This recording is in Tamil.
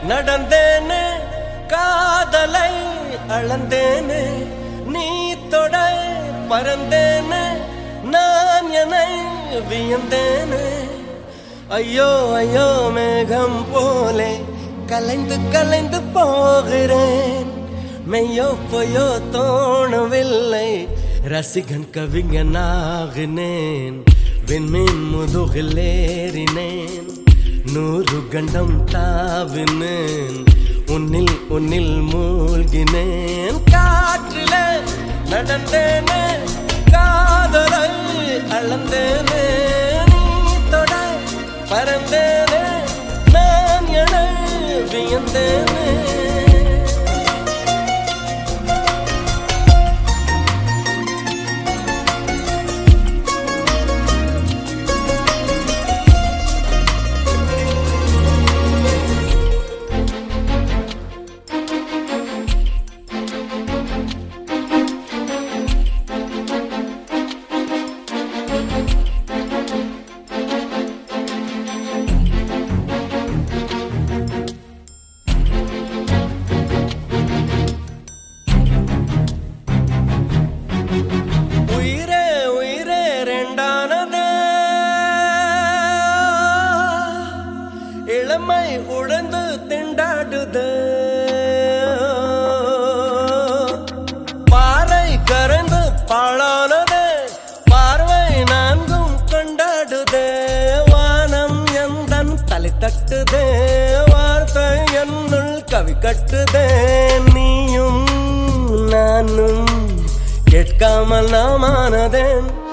நடந்தேனே காதலை அளந்தேனே நீ தொட பறந்தேனே நான் என்னை வியந்தேனே ஐயோ ஐயோ மேகம் போலே கலைந்து கலைந்து போகிறேன் மெய்யோ பொய்யோ தோணவில்லை ரசிகன் கவிஞனாகினேன் விண்மீன் முதுகில் ஏறினேன் நூறு கண்டம் தாவினேன் உன்னில் உன்னில் மூழ்கினேன் காற்றிலே நடந்தேனே காதலை அளந்தேனே நீ தொட பறந்தேனே நான் என வியந்தேனே உயிரே உயிரே ரெண்டானதே இளமை உழந்து திண்டாடுது பாறை கரைந்து பாழானது பார்வை நான்கும் கொண்டாடுதே வானம் எந்தன் தலை தட்டுதே வார்த்தை என்னுள் கவி கட்டுதே நீயும் நானும் கேட்காமல் நாமானதேன்